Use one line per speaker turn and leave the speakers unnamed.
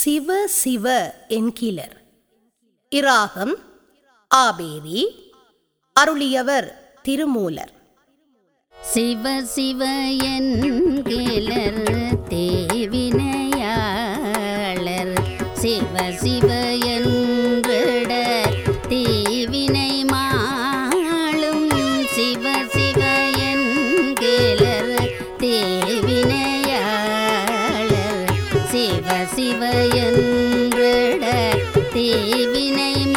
சிவ சிவ என்கிலர் இராகம் ஆபேரி அருளியவர் திருமூலர்
சிவ சிவ என்கிலர் தேவினையாளர் சிவ சிவ என்றிட தீவினை மாளும் சிவ சிவ என்கிலர் தேவினையாளர் சிவ சிவ என்றிட தீவினை